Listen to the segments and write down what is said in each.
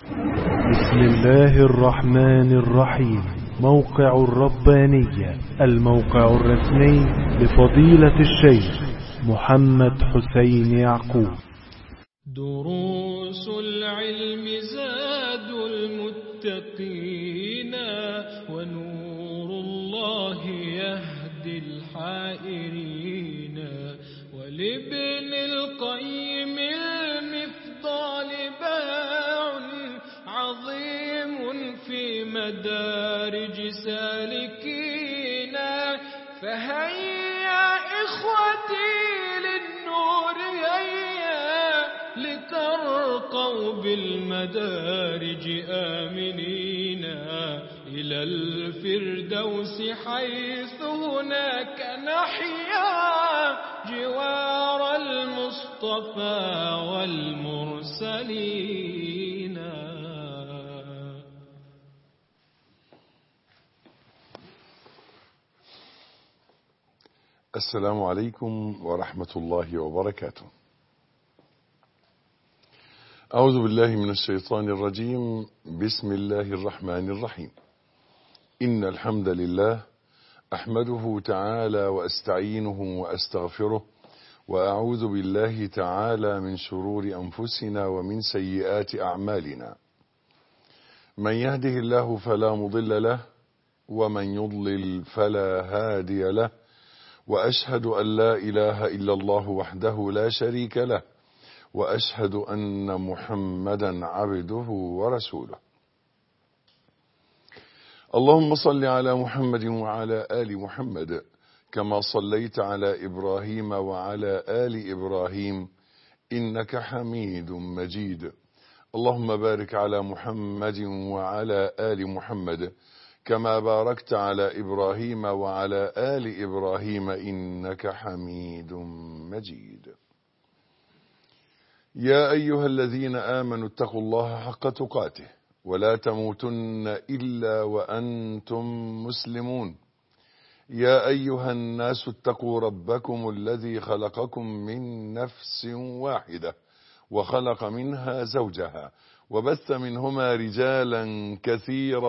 بسم الله الرحمن الرحيم موقع الربانية الموقع الرسمي لفضيلة الشيخ محمد حسين يعقوب دروس العلم زاد المتقين ونور الله يهدي الحائرين ولابن القيم المفضال باع عظيم في مدارج سالكين فهيا إخوتي للنور هيا لترقوا بالمدارج آمنين إلى الفردوس حيث هناك نحيا جوار المصطفى والمرسلين السلام عليكم ورحمة الله وبركاته أعوذ بالله من الشيطان الرجيم بسم الله الرحمن الرحيم إن الحمد لله أحمده تعالى وأستعينه وأستغفره وأعوذ بالله تعالى من شرور أنفسنا ومن سيئات أعمالنا من يهده الله فلا مضل له ومن يضلل فلا هادي له وأشهد أن لا إله إلا الله وحده لا شريك له وأشهد أن محمدا عبده ورسوله اللهم صل على محمد وعلى آل محمد كما صليت على إبراهيم وعلى آل إبراهيم إنك حميد مجيد اللهم بارك على محمد وعلى آل محمد كما باركت على إبراهيم وعلى آل إبراهيم إنك حميد مجيد يا أيها الذين آمنوا اتقوا الله حق تقاته ولا تموتن إلا وأنتم مسلمون يا أيها الناس اتقوا ربكم الذي خلقكم من نفس واحدة وخلق منها زوجها وبث منهما رجالا كثيرا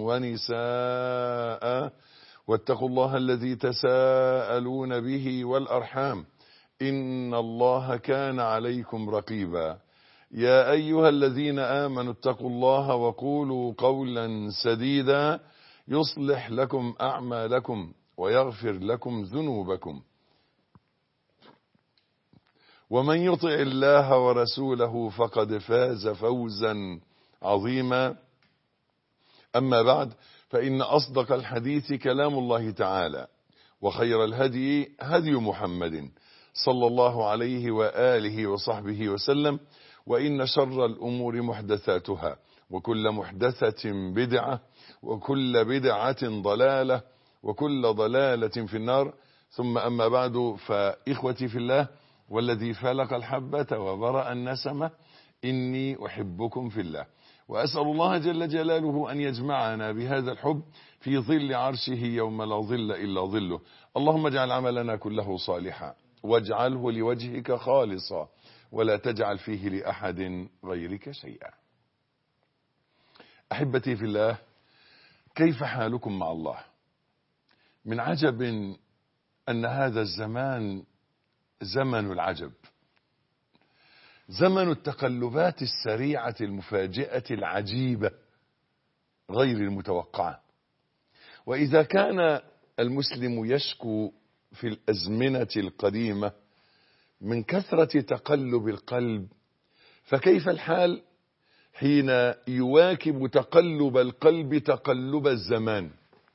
ونساء واتقوا الله الذي تساءلون به والأرحام إن الله كان عليكم رقيبا يا أيها الذين آمنوا اتقوا الله وقولوا قولا سديدا يصلح لكم أعمالكم ويغفر لكم ذنوبكم ومن يطع الله ورسوله فقد فاز فوزا عظيما أما بعد فإن أصدق الحديث كلام الله تعالى وخير الهدي هدي محمد صلى الله عليه وآله وصحبه وسلم وإن شر الأمور محدثاتها وكل محدثة بدعة وكل بدعة ضلالة وكل ضلالة في النار ثم أما بعد فإخوتي في الله والذي فلق الحبة وبرأ النسمة إني أحبكم في الله وأسأل الله جل جلاله أن يجمعنا بهذا الحب في ظل عرشه يوم لا ظل إلا ظله اللهم اجعل عملنا كله صالحا واجعله لوجهك خالصا ولا تجعل فيه لأحد غيرك شيئا أحبتي في الله كيف حالكم مع الله من عجب أن هذا الزمان زمن العجب زمن التقلبات السريعة المفاجئة العجيبة غير المتوقعة وإذا كان المسلم يشكو في الأزمنة القديمة من كثرة تقلب القلب فكيف الحال حين يواكب تقلب القلب تقلب الزمان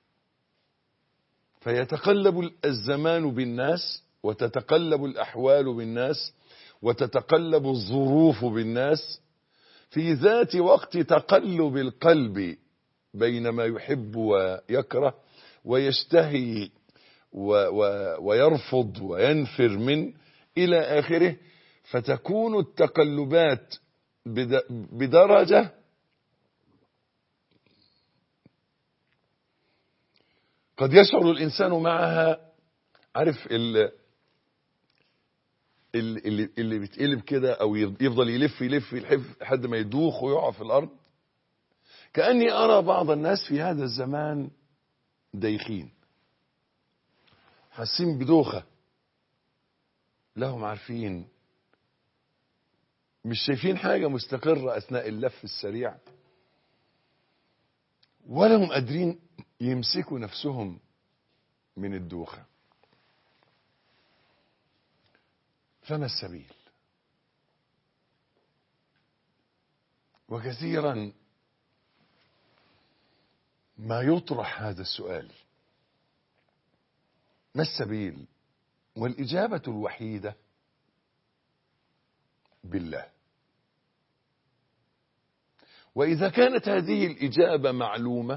فيتقلب الزمان بالناس وتتقلب الأحوال بالناس وتتقلب الظروف بالناس في ذات وقت تقلب القلب بين ما يحب ويكره ويشتهي و و ويرفض وينفر من إلى آخره فتكون التقلبات بدرجة قد يشعر الإنسان معها عارف اللي, اللي, اللي بيتقلب كده أو يفضل يلف يلف يلف لحد ما يدوخ ويقع في الأرض كأني أرى بعض الناس في هذا الزمان دايخين حاسين بدوخة لهم عارفين مش شايفين حاجة مستقرة أثناء اللف السريع ولا هم قادرين يمسكوا نفسهم من الدوخة فما السبيل وكثيرا ما يطرح هذا السؤال ما السبيل والإجابة الوحيدة بالله وإذا كانت هذه الإجابة معلومة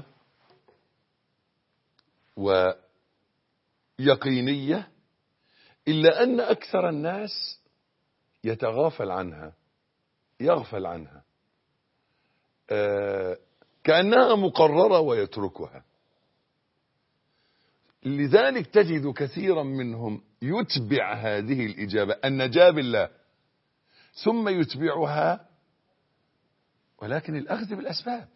ويقينية إلا أن أكثر الناس يتغافل عنها يغفل عنها آه كأنها مقررة ويتركها لذلك تجد كثيرا منهم يتبع هذه الإجابة النجاة بالله ثم يتبعها ولكن الأخذ بالأسباب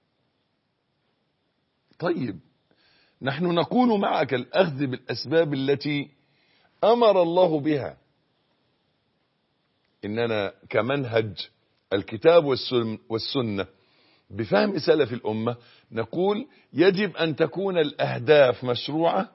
طيب نحن نقول معك الأخذ بالأسباب التي أمر الله بها إننا كمنهج الكتاب والسنة بفهم سلف الأمة نقول يجب أن تكون الأهداف مشروعة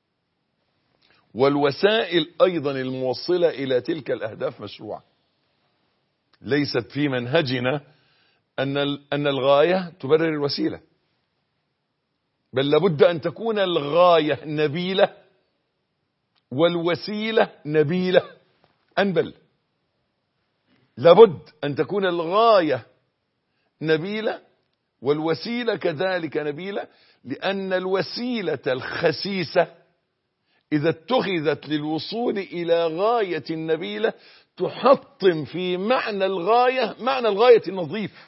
والوسائل أيضا الموصلة إلى تلك الأهداف مشروعة ليست في منهجنا أن أن الغاية تبرر الوسيلة بل لابد أن تكون الغاية نبيلة والوسيلة نبيلة أنبل لابد أن تكون الغاية نبيلة والوسيلة كذلك نبيلة لأن الوسيلة الخسيسة إذا اتخذت للوصول إلى غاية نبيلة تحطم في معنى الغاية معنى الغاية النظيف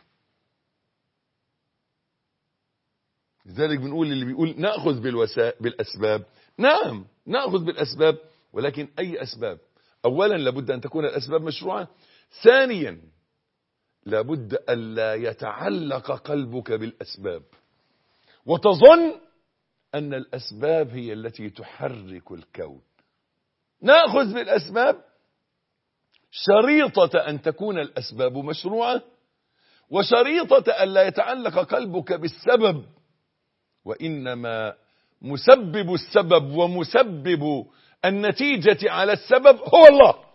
لذلك بنقول اللي بيقول نأخذ بالوسائل بالأسباب نعم نأخذ بالأسباب ولكن أي أسباب أولا لابد أن تكون الأسباب مشروعة ثانيا لابد ألا يتعلق قلبك بالأسباب وتظن أن الأسباب هي التي تحرك الكون نأخذ بالأسباب شريطة أن تكون الأسباب مشروعة وشريطة ألا يتعلق قلبك بالسبب وإنما مسبب السبب ومسبب النتيجة على السبب هو الله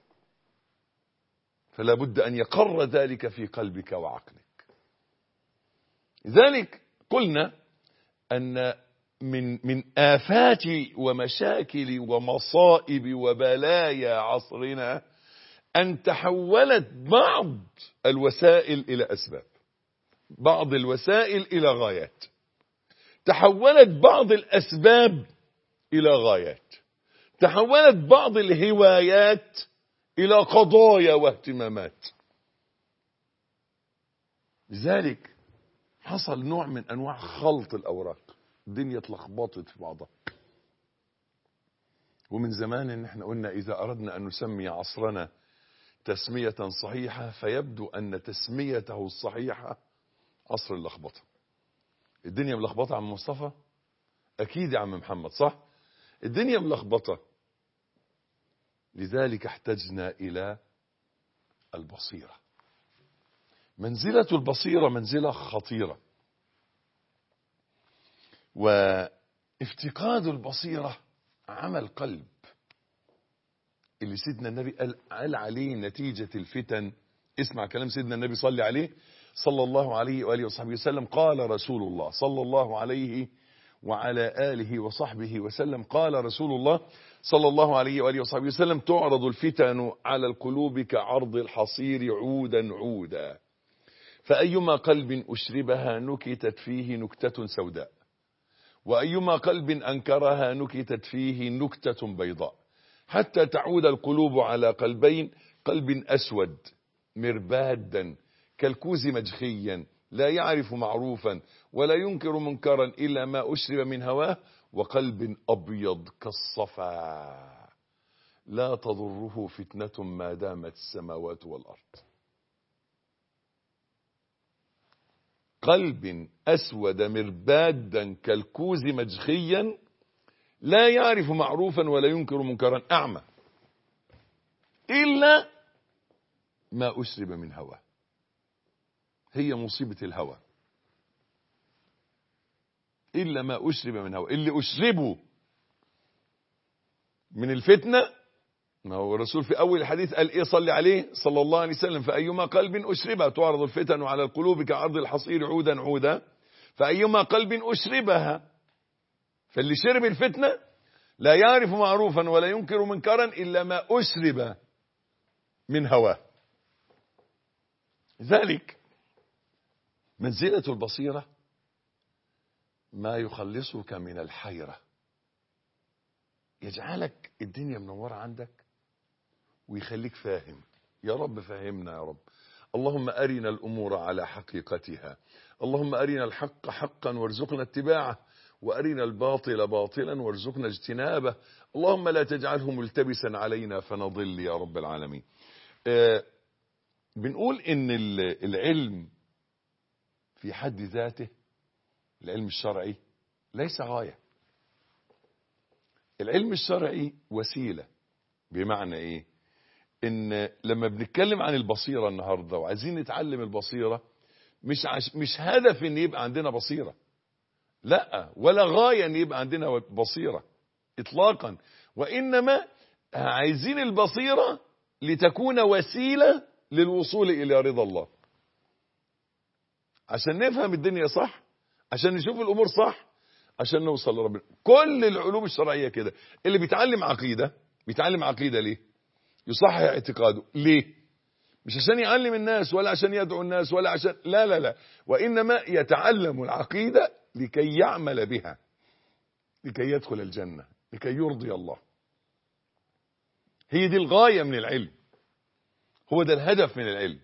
فلا بد أن يقر ذلك في قلبك وعقلك لذلك قلنا أن من من آفات ومشاكل ومصائب وبلايا عصرنا أن تحولت بعض الوسائل إلى أسباب بعض الوسائل إلى غايات تحولت بعض الأسباب إلى غايات تحولت بعض الهوايات إلى قضايا واهتمامات لذلك حصل نوع من أنواع خلط الأوراق الدنيا اتلخبطت في بعضها ومن زمان ان احنا قلنا اذا اردنا ان نسمي عصرنا تسمية صحيحة فيبدو ان تسميته الصحيحة عصر اللخبطة الدنيا ملخبطة عم مصطفى اكيد يا عم محمد صح الدنيا ملخبطة لذلك احتجنا الى البصيرة منزلة البصيرة منزلة خطيرة وافتقاد البصيرة عمل قلب اللي سيدنا النبي قال, قال عليه نتيجة الفتن اسمع كلام سيدنا النبي صلى عليه صلى الله عليه وآله وصحبه وسلم قال رسول الله صلى الله عليه وعلى آله وصحبه وسلم قال رسول الله صلى الله عليه وآله وصحبه وسلم تعرض الفتن على القلوب كعرض الحصير عودا عودا فأيما قلب أشربها نكتت فيه نكتة سوداء وأيما قلب أنكرها نكتت فيه نكتة بيضاء حتى تعود القلوب على قلبين قلب أسود مربادا كالكوز مجخيا لا يعرف معروفا ولا ينكر منكرا إلا ما أشرب من هواه وقلب أبيض كالصفا لا تضره فتنة ما دامت السماوات والأرض قلب أسود مربادا كالكوز مجخيا لا يعرف معروفا ولا ينكر منكرا أعمى إلا ما أشرب من هوى هي مصيبة الهوى إلا ما أشرب من هوى اللي أشربه من الفتنة ما هو الرسول في أول الحديث قال إيه صلي عليه صلى الله عليه وسلم فأيما قلب أشربها تعرض الفتن على القلوب كعرض الحصير عودا عودا فأيما قلب أشربها فاللي شرب الفتنة لا يعرف معروفا ولا ينكر منكرا إلا ما أشرب من هواه ذلك منزلة البصيرة ما يخلصك من الحيرة يجعلك الدنيا منورة عندك ويخليك فاهم يا رب فهمنا يا رب اللهم أرنا الأمور على حقيقتها اللهم أرنا الحق حقا وارزقنا اتباعه وأرنا الباطل باطلا وارزقنا اجتنابه اللهم لا تجعله ملتبسا علينا فنضل يا رب العالمين آه بنقول ان العلم في حد ذاته العلم الشرعي ليس غاية العلم الشرعي وسيلة بمعنى ايه ان لما بنتكلم عن البصيرة النهاردة وعايزين نتعلم البصيرة مش عش مش هدف ان يبقى عندنا بصيرة لا ولا غاية ان يبقى عندنا بصيرة اطلاقا وانما عايزين البصيرة لتكون وسيلة للوصول الى رضا الله عشان نفهم الدنيا صح عشان نشوف الامور صح عشان نوصل لربنا كل العلوم الشرعية كده اللي بيتعلم عقيدة بيتعلم عقيدة ليه يصحح اعتقاده ليه مش عشان يعلم الناس ولا عشان يدعو الناس ولا عشان لا لا لا وإنما يتعلم العقيدة لكي يعمل بها لكي يدخل الجنة لكي يرضي الله هي دي الغاية من العلم هو ده الهدف من العلم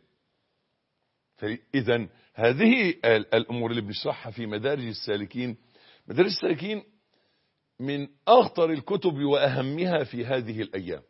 إذا هذه الأمور اللي بنشرحها في مدارج السالكين مدارج السالكين من أخطر الكتب وأهمها في هذه الأيام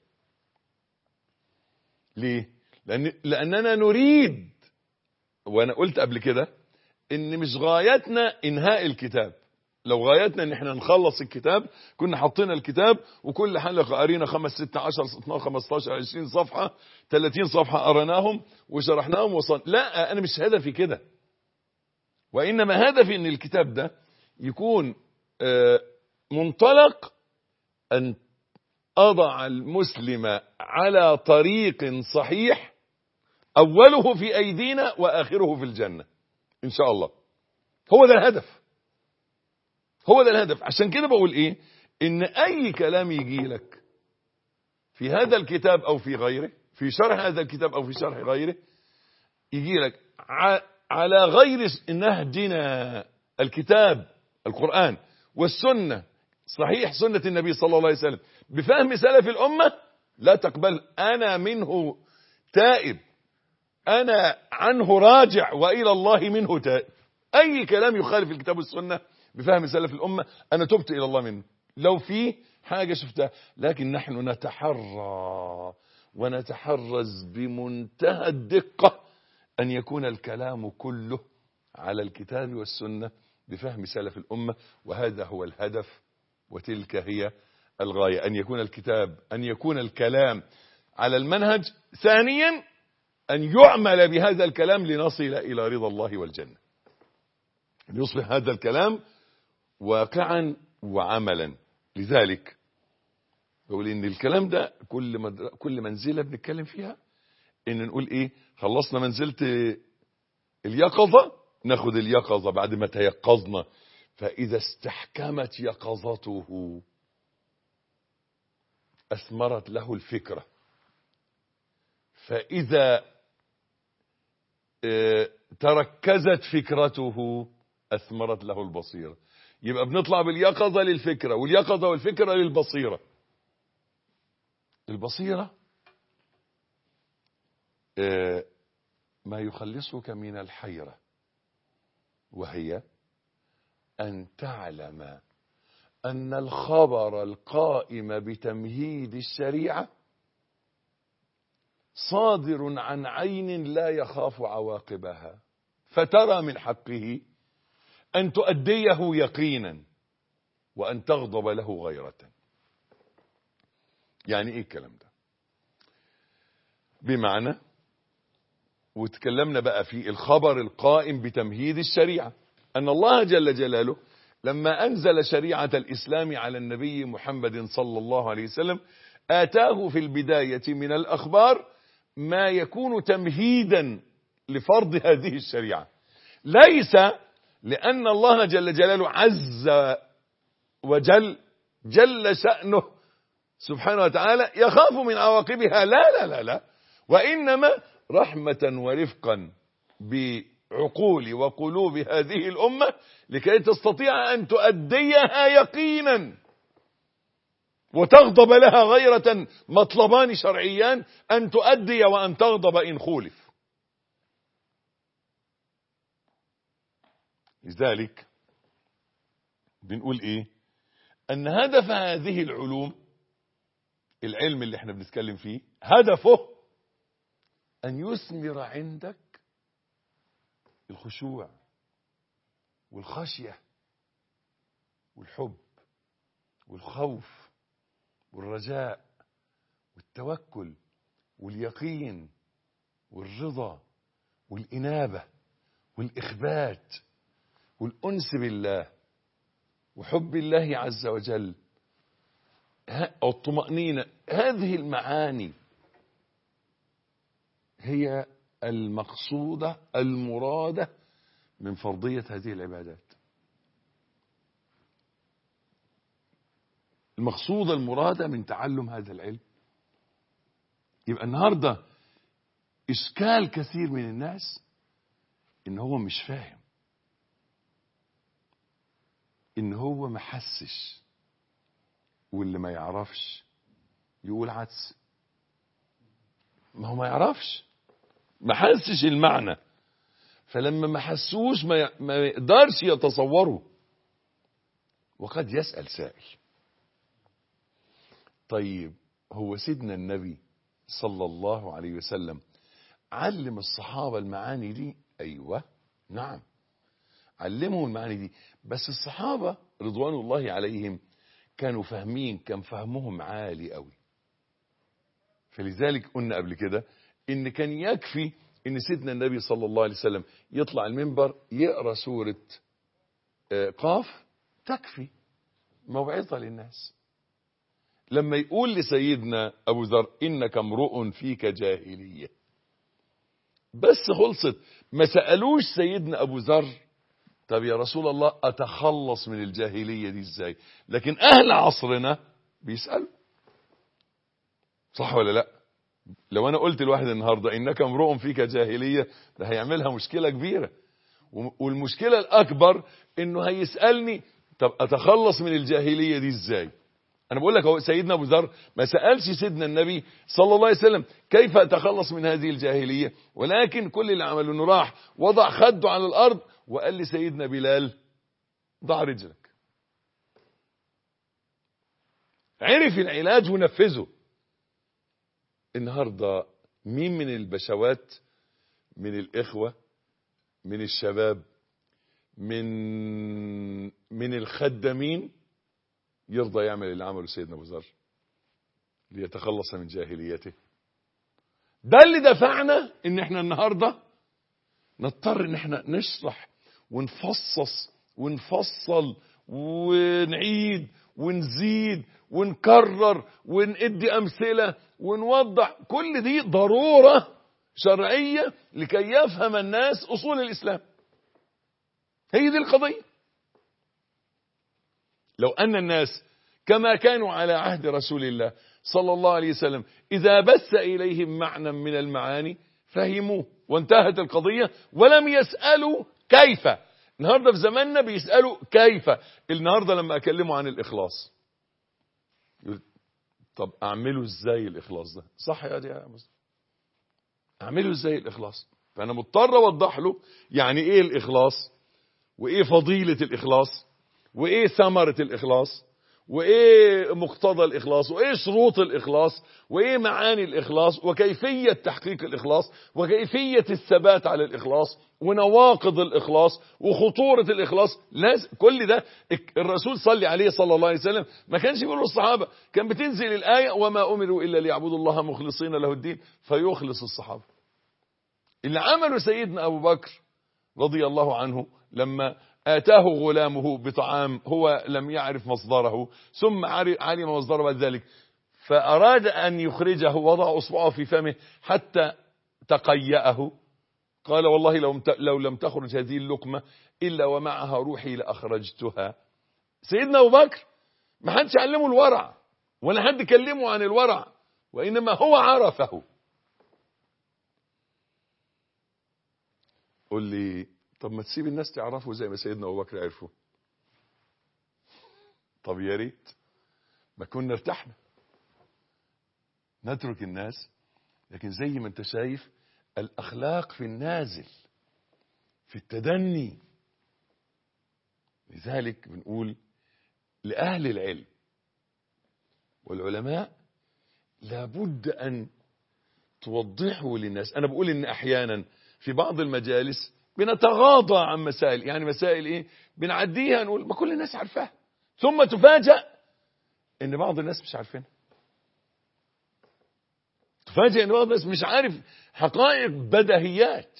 ليه؟ لأن لأننا نريد وأنا قلت قبل كده إن مش غايتنا إنهاء الكتاب لو غايتنا إن احنا نخلص الكتاب كنا حطينا الكتاب وكل حلقة قرينا 5 6 10 12 15 20 صفحة 30 صفحة قرناهم وشرحناهم وصل لا أنا مش هدفي كده وإنما هدفي إن الكتاب ده يكون منطلق أن أضع المسلم على طريق صحيح أوله في أيدينا وآخره في الجنة إن شاء الله هو ده الهدف هو ده الهدف عشان كده بقول إيه إن أي كلام يجي لك في هذا الكتاب أو في غيره في شرح هذا الكتاب أو في شرح غيره يجي لك على غير نهجنا الكتاب القرآن والسنة صحيح سنة النبي صلى الله عليه وسلم بفهم سلف الأمة لا تقبل أنا منه تائب أنا عنه راجع وإلى الله منه تائب أي كلام يخالف الكتاب والسنة بفهم سلف الأمة أنا تبت إلى الله منه لو في حاجة شفتها لكن نحن نتحرى ونتحرز بمنتهى الدقة أن يكون الكلام كله على الكتاب والسنة بفهم سلف الأمة وهذا هو الهدف وتلك هي الغاية أن يكون الكتاب أن يكون الكلام على المنهج ثانيا أن يعمل بهذا الكلام لنصل إلى رضا الله والجنة أن يصبح هذا الكلام واقعا وعملا لذلك بقول إن الكلام ده كل مدر... كل منزلة بنتكلم فيها إن نقول إيه خلصنا منزلة اليقظة ناخد اليقظة بعد ما تيقظنا فإذا استحكمت يقظته أثمرت له الفكرة فإذا تركزت فكرته أثمرت له البصيرة يبقى بنطلع باليقظة للفكرة واليقظة والفكرة للبصيرة البصيرة ما يخلصك من الحيرة وهي أن تعلم أن الخبر القائم بتمهيد الشريعة صادر عن عين لا يخاف عواقبها فترى من حقه أن تؤديه يقينا وأن تغضب له غيرة يعني إيه الكلام ده بمعنى وتكلمنا بقى في الخبر القائم بتمهيد الشريعة أن الله جل جلاله لما أنزل شريعة الإسلام على النبي محمد صلى الله عليه وسلم آتاه في البداية من الأخبار ما يكون تمهيدا لفرض هذه الشريعة ليس لأن الله جل جلاله عز وجل جل شأنه سبحانه وتعالى يخاف من عواقبها لا لا لا لا وإنما رحمة ورفقا بعقول وقلوب هذه الأمة لكي تستطيع أن تؤديها يقينا وتغضب لها غيرة مطلبان شرعيان أن تؤدي وأن تغضب إن خولف لذلك بنقول إيه أن هدف هذه العلوم العلم اللي احنا بنتكلم فيه هدفه أن يثمر عندك الخشوع والخشية والحب والخوف والرجاء والتوكل واليقين والرضا والإنابة والإخبات والأنس بالله وحب الله عز وجل الطمأنينة هذه المعاني هي المقصودة المرادة من فرضية هذه العبادات المقصودة المرادة من تعلم هذا العلم يبقى النهاردة إشكال كثير من الناس إن هو مش فاهم إن هو ما حسش واللي ما يعرفش يقول عدس ما هو ما يعرفش ما حسش المعنى فلما ما حسوش ما ما يقدرش يتصوره وقد يسأل سائل طيب هو سيدنا النبي صلى الله عليه وسلم علم الصحابة المعاني دي أيوة نعم علمهم المعاني دي بس الصحابة رضوان الله عليهم كانوا فاهمين كان فهمهم عالي قوي فلذلك قلنا قبل كده ان كان يكفي ان سيدنا النبي صلى الله عليه وسلم يطلع المنبر يقرا سوره قاف تكفي موعظه للناس لما يقول لسيدنا ابو ذر انك امرؤ فيك جاهليه بس خلصت ما سالوش سيدنا ابو ذر طب يا رسول الله اتخلص من الجاهليه دي ازاي لكن اهل عصرنا بيسالوا صح ولا لا لو انا قلت لواحد النهارده انك امرؤ فيك جاهليه ده هيعملها مشكله كبيره والمشكله الاكبر انه هيسالني طب اتخلص من الجاهليه دي ازاي انا بقول لك هو سيدنا ابو ذر ما سالش سيدنا النبي صلى الله عليه وسلم كيف اتخلص من هذه الجاهليه ولكن كل اللي عمله انه راح وضع خده على الارض وقال لسيدنا بلال ضع رجلك عرف العلاج ونفذه النهارده مين من البشوات من الاخوه من الشباب من من الخدامين يرضى يعمل اللي عمله سيدنا ابو ذر ليتخلص من جاهليته ده اللي دفعنا ان احنا النهارده نضطر ان احنا نشرح ونفصص ونفصل ونعيد ونزيد ونكرر وندي امثله ونوضح كل دي ضروره شرعيه لكي يفهم الناس اصول الاسلام هي دي القضيه لو ان الناس كما كانوا على عهد رسول الله صلى الله عليه وسلم اذا بث اليهم معنى من المعاني فهموه وانتهت القضيه ولم يسالوا كيف النهارده في زماننا بيسالوا كيف النهارده لما اكلمه عن الاخلاص يقول طب اعمله ازاي الاخلاص ده صح يا دي يا مصطفى اعمله ازاي الاخلاص فانا مضطر اوضح له يعني ايه الاخلاص وايه فضيله الاخلاص وايه ثمره الاخلاص وايه مقتضى الاخلاص وايه شروط الاخلاص وايه معاني الاخلاص وكيفيه تحقيق الاخلاص وكيفيه الثبات على الاخلاص ونواقض الاخلاص وخطوره الاخلاص لازم كل ده الرسول صلى عليه صلى الله عليه وسلم ما كانش بيقول للصحابه كان بتنزل الايه وما امروا الا ليعبدوا الله مخلصين له الدين فيخلص الصحابه اللي عمله سيدنا ابو بكر رضي الله عنه لما آتاه غلامه بطعام هو لم يعرف مصدره ثم علم مصدره بعد ذلك فأراد أن يخرجه وضع أصبعه في فمه حتى تقيأه قال والله لو, لو لم تخرج هذه اللقمة إلا ومعها روحي لأخرجتها سيدنا أبو بكر ما حدش علمه الورع ولا حد كلمه عن الورع وإنما هو عرفه قل لي طب ما تسيب الناس تعرفوا زي ما سيدنا ابو بكر عرفوا طب يا ريت ما كنا ارتحنا نترك الناس لكن زي ما انت شايف الاخلاق في النازل في التدني لذلك بنقول لاهل العلم والعلماء لابد ان توضحوا للناس انا بقول ان احيانا في بعض المجالس بنتغاضى عن مسائل يعني مسائل ايه بنعديها نقول ما كل الناس عارفاها ثم تفاجأ ان بعض الناس مش عارفينها تفاجأ ان بعض الناس مش عارف حقائق بدهيات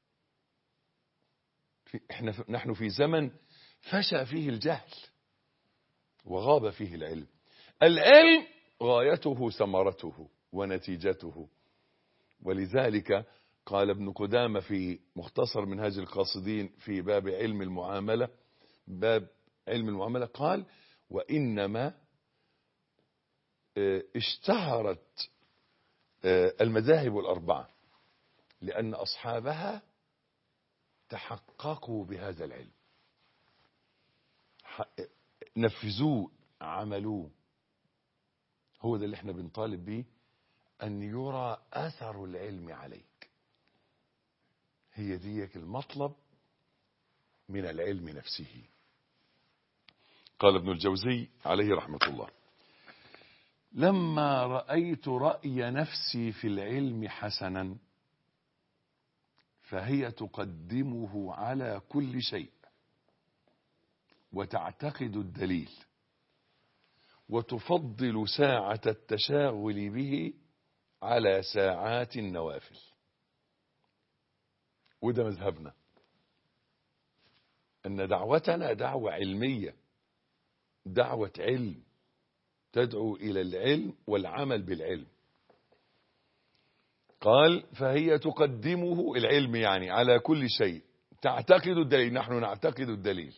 احنا نحن في زمن فشى فيه الجهل وغاب فيه العلم العلم غايته ثمرته ونتيجته ولذلك قال ابن قدامة في مختصر منهاج القاصدين في باب علم المعاملة باب علم المعاملة قال وإنما اشتهرت المذاهب الأربعة لأن أصحابها تحققوا بهذا العلم نفذوه عملوه هو ده اللي احنا بنطالب به أن يرى أثر العلم عليك هي ديك المطلب من العلم نفسه قال ابن الجوزي عليه رحمة الله لما رأيت رأي نفسي في العلم حسنا فهي تقدمه على كل شيء وتعتقد الدليل وتفضل ساعة التشاغل به على ساعات النوافل وده مذهبنا أن دعوتنا دعوة علمية دعوة علم تدعو إلى العلم والعمل بالعلم قال فهي تقدمه العلم يعني على كل شيء تعتقد الدليل نحن نعتقد الدليل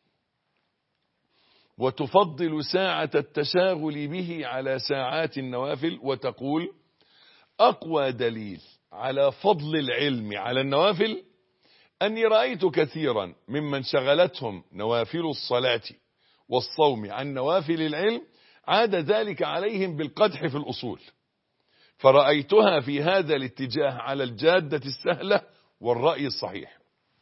وتفضل ساعة التشاغل به على ساعات النوافل وتقول أقوى دليل على فضل العلم على النوافل أني رأيت كثيرا ممن شغلتهم نوافل الصلاة والصوم عن نوافل العلم عاد ذلك عليهم بالقدح في الأصول فرأيتها في هذا الاتجاه على الجادة السهلة والرأي الصحيح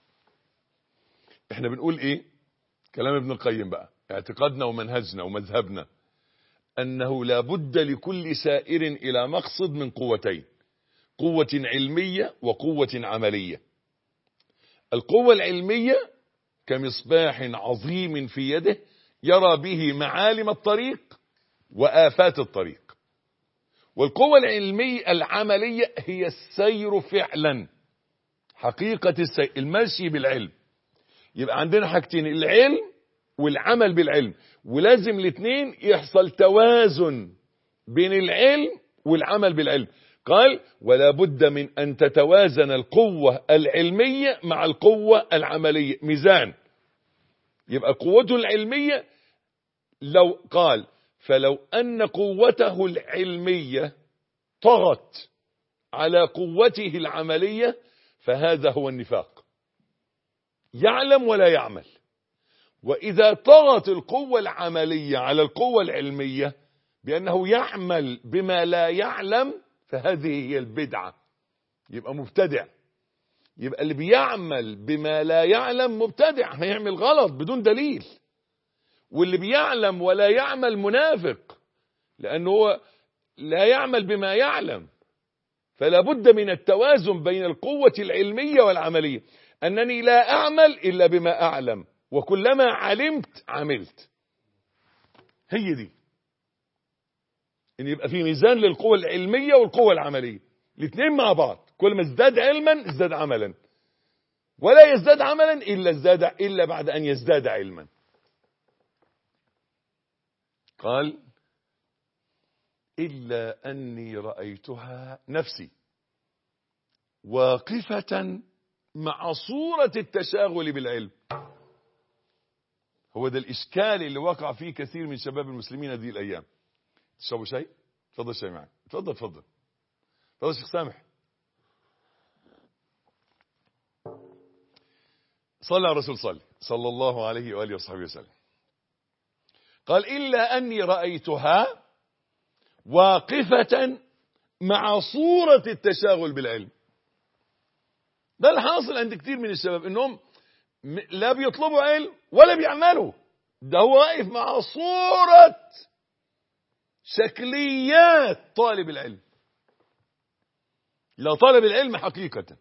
احنا بنقول ايه كلام ابن القيم بقى اعتقادنا ومنهجنا ومذهبنا أنه لا بد لكل سائر إلى مقصد من قوتين قوة علمية وقوة عملية القوة العلمية كمصباح عظيم في يده يرى به معالم الطريق وآفات الطريق والقوة العلمية العملية هي السير فعلا حقيقة السير المشي بالعلم يبقى عندنا حاجتين العلم والعمل بالعلم ولازم الاثنين يحصل توازن بين العلم والعمل بالعلم قال ولا بد من أن تتوازن القوة العلمية مع القوة العملية ميزان يبقى قوته العلمية لو قال فلو أن قوته العلمية طغت على قوته العملية فهذا هو النفاق يعلم ولا يعمل وإذا طغت القوة العملية على القوة العلمية بأنه يعمل بما لا يعلم فهذه هي البدعة يبقى مبتدع يبقى اللي بيعمل بما لا يعلم مبتدع هيعمل غلط بدون دليل واللي بيعلم ولا يعمل منافق لأنه هو لا يعمل بما يعلم فلا بد من التوازن بين القوة العلمية والعملية أنني لا أعمل إلا بما أعلم وكلما علمت عملت هي دي ان يبقى في ميزان للقوة العلمية والقوة العملية الاثنين مع بعض كل ما ازداد علما ازداد عملا ولا يزداد عملا الا ازداد الا بعد ان يزداد علما قال الا اني رايتها نفسي واقفة مع صورة التشاغل بالعلم هو ده الإشكال اللي وقع فيه كثير من شباب المسلمين هذه الأيام تشربوا شيء؟ تفضل شيء معك تفضل تفضل تفضل شيخ سامح صلى على الرسول صلى صلى الله عليه وآله وصحبه وسلم قال إلا أني رأيتها واقفة مع صورة التشاغل بالعلم ده الحاصل عند كتير من الشباب انهم لا بيطلبوا علم ولا بيعملوا ده هو واقف مع صورة شكليات طالب العلم لا طالب العلم حقيقة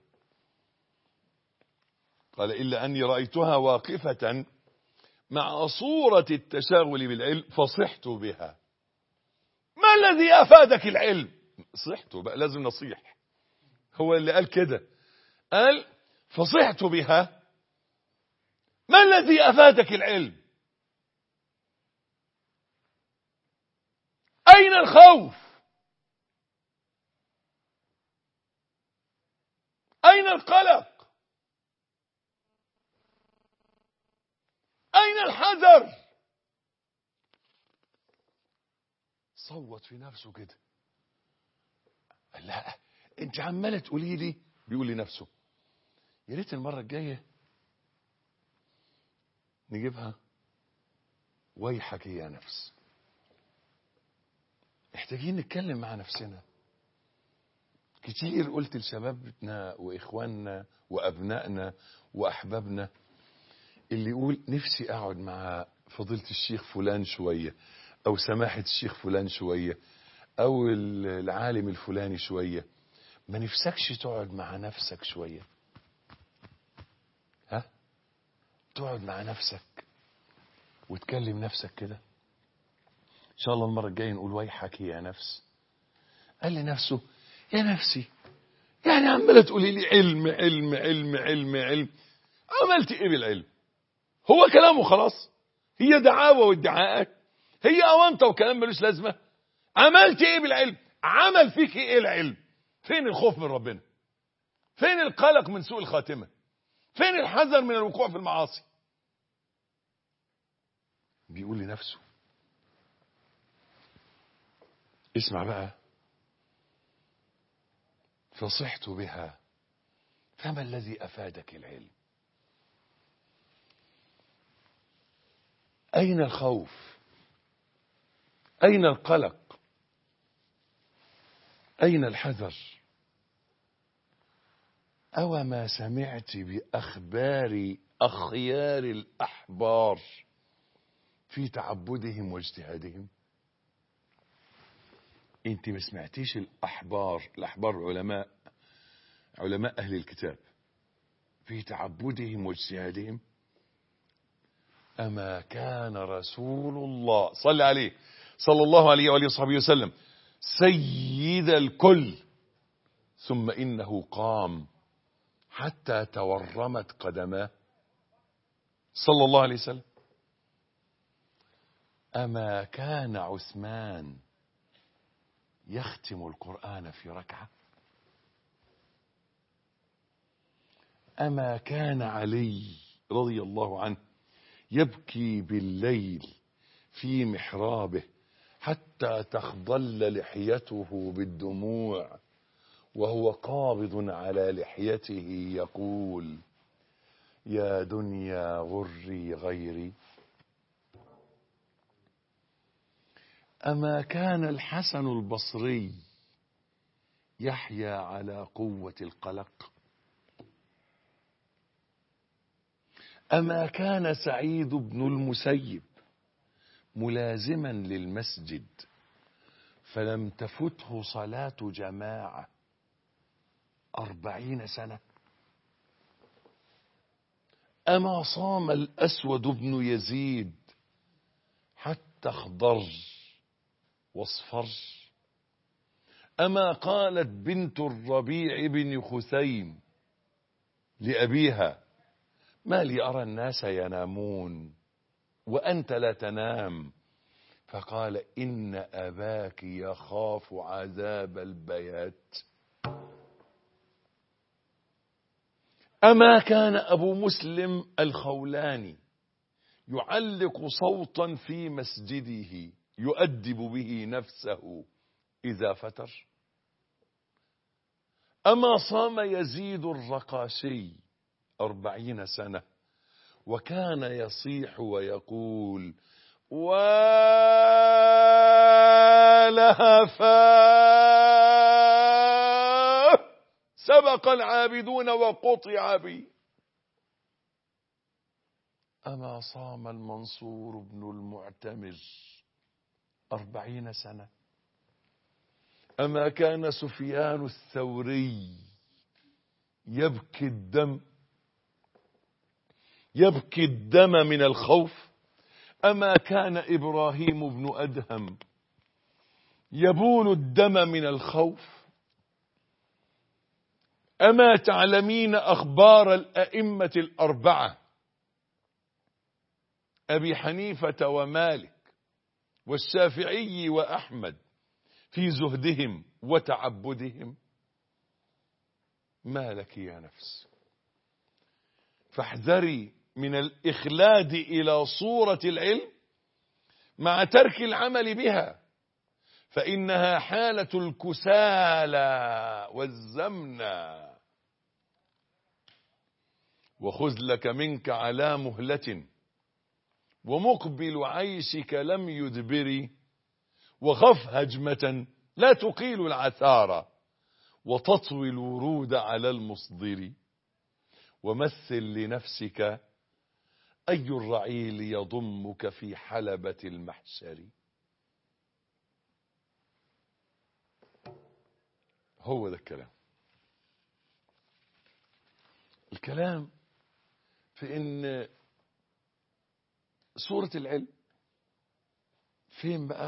قال إلا أني رأيتها واقفة مع صورة التشاغل بالعلم فصحت بها ما الذي أفادك العلم صحت بقى لازم نصيح هو اللي قال كده قال فصحت بها ما الذي أفادك العلم أين الخوف أين القلق أين الحذر صوت في نفسه كده لا انت عماله تقولي لي بيقول لنفسه يا ريت المره الجايه نجيبها ويحك يا نفس محتاجين نتكلم مع نفسنا كتير قلت لشبابنا واخواننا وابنائنا واحبابنا اللي يقول نفسي اقعد مع فضيله الشيخ فلان شويه او سماحه الشيخ فلان شويه او العالم الفلاني شويه ما نفسكش تقعد مع نفسك شويه ها تقعد مع نفسك وتكلم نفسك كده ان شاء الله المره الجايه نقول ويحك يا نفس قال لنفسه يا نفسي يعني عماله تقولي لي علم علم علم علم علم عملت ايه بالعلم هو كلامه خلاص هي دعاوى وادعاءات هي اونطه وكلام ملوش لازمه عملت ايه بالعلم عمل فيك ايه العلم فين الخوف من ربنا فين القلق من سوء الخاتمه فين الحذر من الوقوع في المعاصي بيقول لنفسه اسمع بقى فصحت بها فما الذي افادك العلم اين الخوف اين القلق اين الحذر او ما سمعت باخبار اخيار الاحبار في تعبدهم واجتهادهم انت ما سمعتيش الاحبار الاحبار علماء علماء اهل الكتاب في تعبدهم واجتهادهم اما كان رسول الله صلى عليه صلى الله عليه واله وصحبه وسلم سيد الكل ثم انه قام حتى تورمت قدماه صلى الله عليه وسلم اما كان عثمان يختم القرآن في ركعة أما كان علي رضي الله عنه يبكي بالليل في محرابه حتى تخضل لحيته بالدموع وهو قابض على لحيته يقول يا دنيا غري غيري أما كان الحسن البصري يحيا على قوة القلق أما كان سعيد بن المسيب ملازما للمسجد فلم تفته صلاة جماعة أربعين سنة أما صام الأسود بن يزيد حتى اخضر واصفر أما قالت بنت الربيع بن خثيم لأبيها ما لي أرى الناس ينامون وأنت لا تنام فقال إن أباك يخاف عذاب البيات أما كان أبو مسلم الخولاني يعلق صوتا في مسجده يؤدب به نفسه إذا فتر أما صام يزيد الرقاشي أربعين سنة وكان يصيح ويقول ولهفا سبق العابدون وقطع بي أما صام المنصور بن المعتمر أربعين سنة أما كان سفيان الثوري يبكي الدم يبكي الدم من الخوف أما كان إبراهيم بن أدهم يبول الدم من الخوف أما تعلمين أخبار الأئمة الأربعة أبي حنيفة ومالك والشافعي وأحمد في زهدهم وتعبدهم ما لك يا نفس فاحذري من الإخلاد إلى صورة العلم مع ترك العمل بها فإنها حالة الكسالى والزمنى وخذ لك منك على مهلة ومقبل عيشك لم يدبري وخف هجمة لا تقيل العثار وتطوي الورود على المصدر ومثل لنفسك أي الرعيل يضمك في حلبة المحشر هو ده الكلام الكلام في ان صورة العلم فين بقى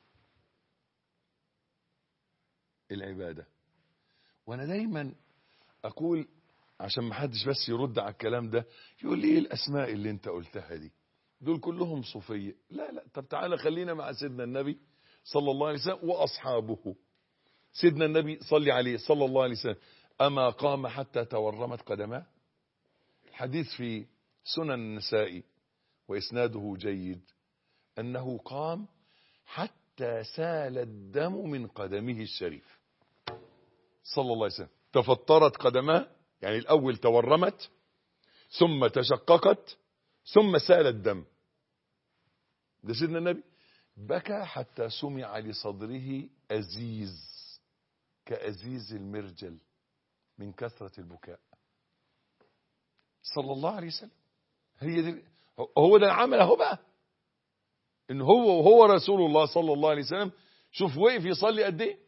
العبادة وانا دايما اقول عشان ما حدش بس يرد على الكلام ده يقول لي ايه الاسماء اللي انت قلتها دي دول كلهم صوفية لا لا طب تعالى خلينا مع سيدنا النبي صلى الله عليه وسلم واصحابه سيدنا النبي صلي عليه صلى الله عليه وسلم اما قام حتى تورمت قدماه الحديث في سنن النسائي واسناده جيد انه قام حتى سال الدم من قدمه الشريف صلى الله عليه وسلم تفطرت قدماه يعني الأول تورمت ثم تشققت ثم سال الدم ده سيدنا النبي بكى حتى سمع لصدره أزيز كأزيز المرجل من كثرة البكاء صلى الله عليه وسلم هي دي هو ده العمل اهو بقى ان هو وهو رسول الله صلى الله عليه وسلم شوف وقف يصلي قد ايه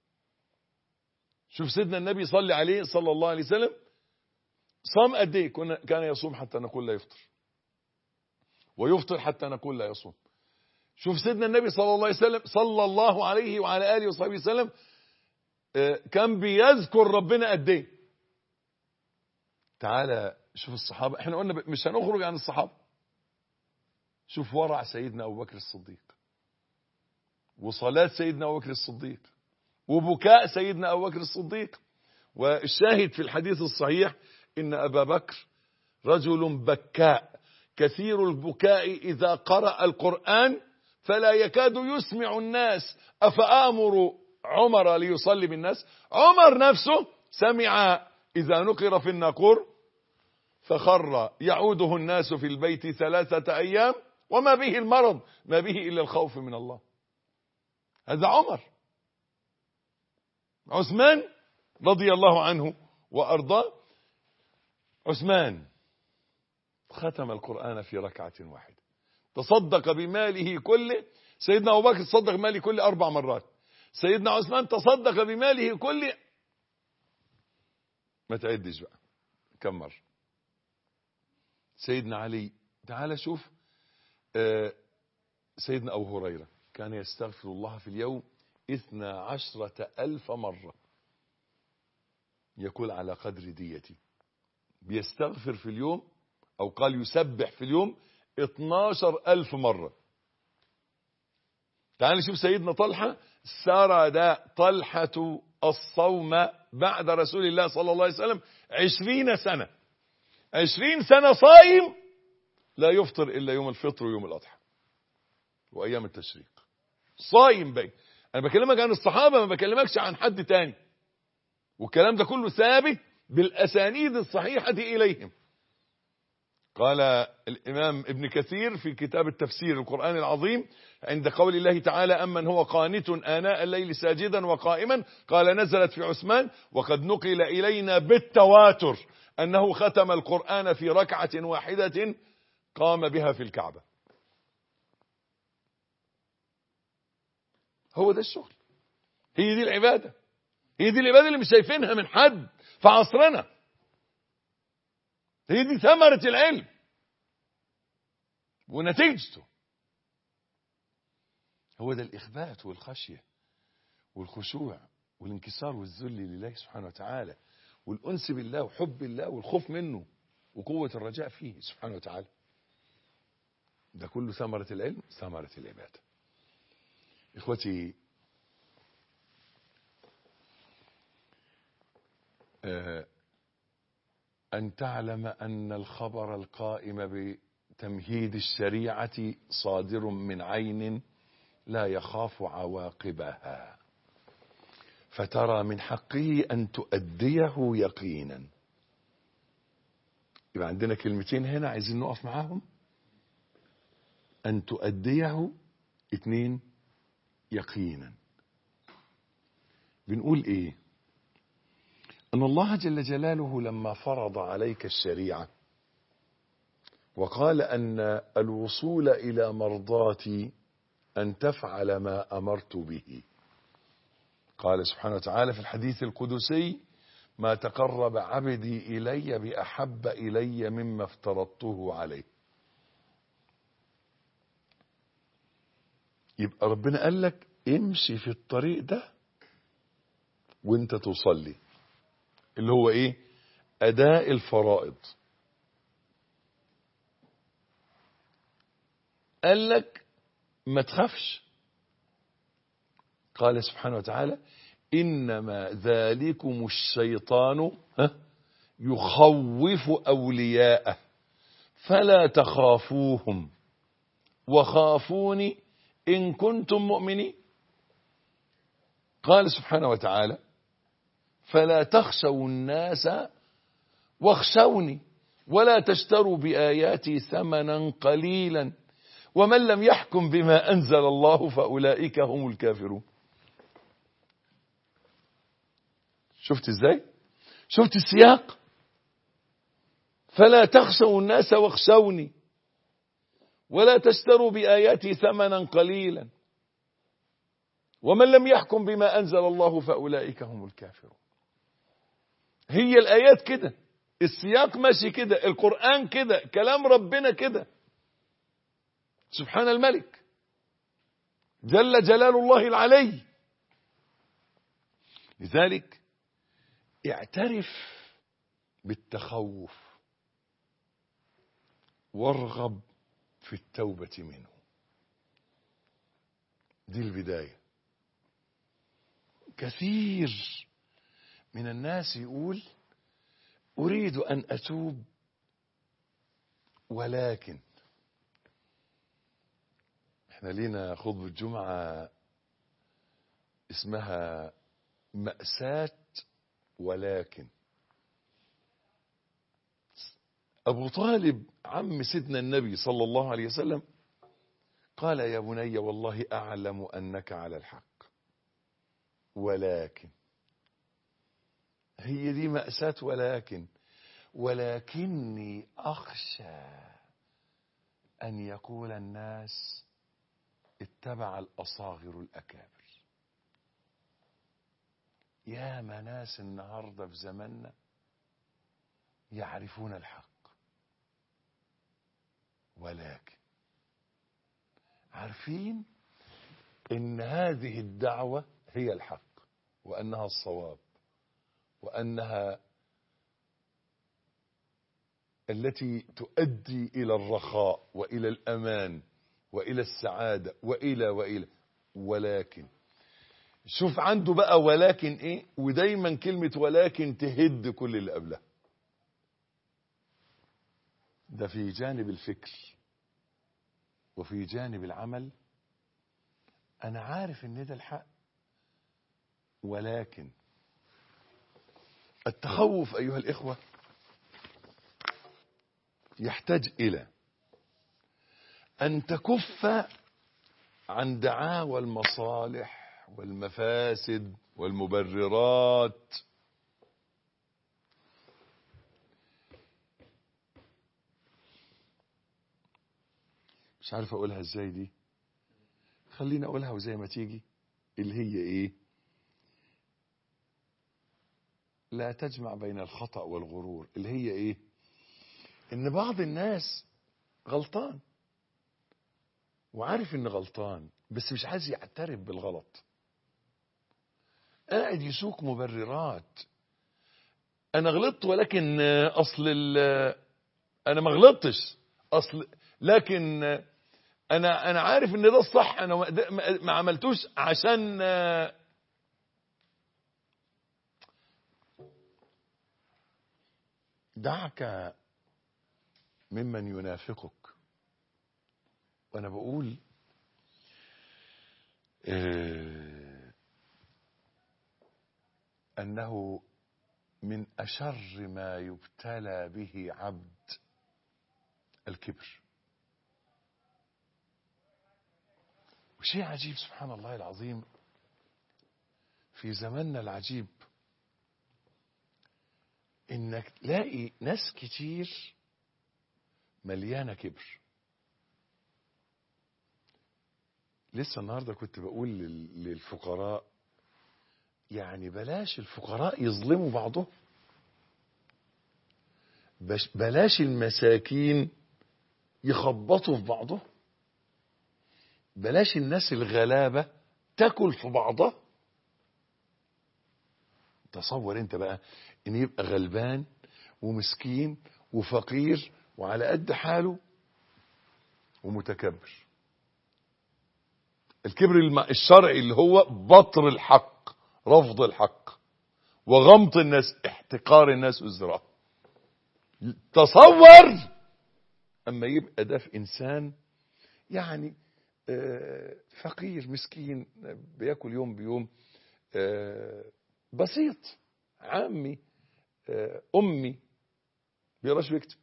شوف سيدنا النبي صلي عليه صلى الله عليه وسلم صام قد ايه كنا كان يصوم حتى نقول لا يفطر ويفطر حتى نقول لا يصوم شوف سيدنا النبي صلى الله عليه وسلم صلى الله عليه وعلى اله وصحبه وسلم كان بيذكر ربنا قد ايه تعالى شوف الصحابه احنا قلنا مش هنخرج عن الصحابه شوف ورع سيدنا ابو بكر الصديق وصلاه سيدنا ابو بكر الصديق وبكاء سيدنا ابو بكر الصديق والشاهد في الحديث الصحيح ان ابا بكر رجل بكاء كثير البكاء اذا قرأ القرآن فلا يكاد يسمع الناس افامر عمر ليصلي بالناس عمر نفسه سمع اذا نقر في الناقور فخر يعوده الناس في البيت ثلاثة ايام وما به المرض ما به الا الخوف من الله هذا عمر عثمان رضي الله عنه وارضاه عثمان ختم القرآن في ركعة واحدة تصدق بماله كله سيدنا أبو بكر تصدق بماله كله أربع مرات سيدنا عثمان تصدق بماله كله ما تعدش بقى كم مرة سيدنا علي تعال شوف آه سيدنا أبو هريرة كان يستغفر الله في اليوم اثنا عشرة ألف مرة يقول على قدر ديتي بيستغفر في اليوم أو قال يسبح في اليوم 12 ألف مرة تعال نشوف سيدنا طلحة سرد طلحة الصوم بعد رسول الله صلى الله عليه وسلم عشرين سنة عشرين سنة صايم لا يفطر إلا يوم الفطر ويوم الأضحى وأيام التشريق صايم بي أنا بكلمك عن الصحابة ما بكلمكش عن حد تاني والكلام ده كله ثابت بالأسانيد الصحيحة إليهم قال الإمام ابن كثير في كتاب التفسير القرآن العظيم عند قول الله تعالى أمن هو قانت آناء الليل ساجدا وقائما قال نزلت في عثمان وقد نقل إلينا بالتواتر أنه ختم القرآن في ركعة واحدة قام بها في الكعبة هو ده الشغل هي دي العبادة هي دي العبادة اللي مش شايفينها من حد في عصرنا هي دي ثمرة العلم ونتيجته هو ده الإخبات والخشية والخشوع والانكسار والذل لله سبحانه وتعالى والأنس بالله وحب الله والخوف منه وقوة الرجاء فيه سبحانه وتعالى ده كله ثمرة العلم ثمرة العبادة إخوتي آه أن تعلم أن الخبر القائم بتمهيد الشريعة صادر من عين لا يخاف عواقبها فترى من حقه أن تؤديه يقينا يبقى عندنا كلمتين هنا عايزين نقف معاهم أن تؤديه اتنين يقينا بنقول ايه ان الله جل جلاله لما فرض عليك الشريعة وقال ان الوصول الى مرضاتي ان تفعل ما امرت به قال سبحانه وتعالى في الحديث القدسي ما تقرب عبدي الي باحب الي مما افترضته عليه يبقى ربنا قال لك امشي في الطريق ده وانت تصلي اللي هو ايه اداء الفرائض قال لك ما تخافش قال سبحانه وتعالى انما ذلكم الشيطان ها يخوف اولياءه فلا تخافوهم وخافوني إن كنتم مؤمنين قال سبحانه وتعالى فلا تخشوا الناس واخشوني ولا تشتروا بآياتي ثمنا قليلا ومن لم يحكم بما أنزل الله فأولئك هم الكافرون شفت ازاي شفت السياق فلا تخشوا الناس واخشوني ولا تشتروا بآياتي ثمنا قليلا ومن لم يحكم بما أنزل الله فأولئك هم الكافرون هي الآيات كده السياق ماشي كده القرآن كده كلام ربنا كده سبحان الملك جل جلال الله العلي لذلك اعترف بالتخوف وارغب في التوبة منه دي البداية كثير من الناس يقول أريد أن أتوب ولكن احنا لينا خطبة جمعة اسمها مأساة ولكن أبو طالب عم سيدنا النبي صلى الله عليه وسلم قال يا بني والله أعلم أنك على الحق ولكن هي دي مأساة ولكن ولكني أخشى أن يقول الناس اتبع الأصاغر الأكابر يا ناس النهاردة في زماننا يعرفون الحق ولكن عارفين ان هذه الدعوة هي الحق وانها الصواب وانها التي تؤدي الى الرخاء والى الامان والى السعادة والى والى ولكن شوف عنده بقى ولكن ايه ودايما كلمة ولكن تهد كل اللي قبلها ده في جانب الفكر وفي جانب العمل انا عارف ان ده الحق ولكن التخوف ايها الاخوه يحتاج الى ان تكف عن دعاوى المصالح والمفاسد والمبررات مش عارف اقولها ازاي دي خليني اقولها وزي ما تيجي اللي هي ايه لا تجمع بين الخطأ والغرور اللي هي ايه ان بعض الناس غلطان وعارف ان غلطان بس مش عايز يعترف بالغلط قاعد يسوق مبررات انا غلطت ولكن اصل انا ما غلطتش اصل لكن انا انا عارف ان ده الصح انا ما عملتوش عشان دعك ممن ينافقك وانا بقول انه من اشر ما يبتلى به عبد الكبر وشيء عجيب سبحان الله العظيم في زماننا العجيب انك تلاقي ناس كتير مليانه كبر لسه النهارده كنت بقول للفقراء يعني بلاش الفقراء يظلموا بعضهم بلاش المساكين يخبطوا في بعضهم بلاش الناس الغلابة تاكل في بعضها تصور انت بقى ان يبقى غلبان ومسكين وفقير وعلى قد حاله ومتكبر الكبر الشرعي اللي هو بطر الحق رفض الحق وغمط الناس احتقار الناس والزراعة تصور اما يبقى ده في انسان يعني فقير مسكين بياكل يوم بيوم بسيط عامي امي بيقراش ويكتب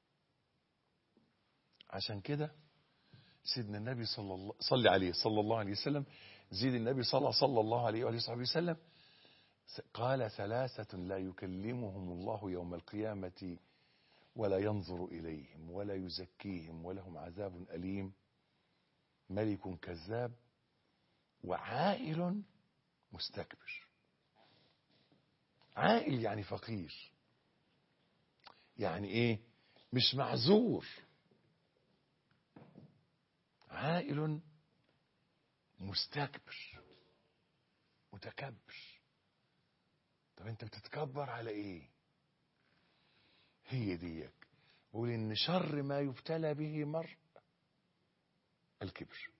عشان كده سيدنا النبي صلى الله صلي عليه صلى الله عليه وسلم زيد النبي صلى صلى الله عليه وآله وصحبه وسلم قال ثلاثة لا يكلمهم الله يوم القيامة ولا ينظر إليهم ولا يزكيهم ولهم عذاب أليم ملك كذاب وعائل مستكبر عائل يعني فقير يعني ايه مش معذور عائل مستكبر متكبر طب انت بتتكبر على ايه هي ديك بقول ان شر ما يبتلى به مرء الكبر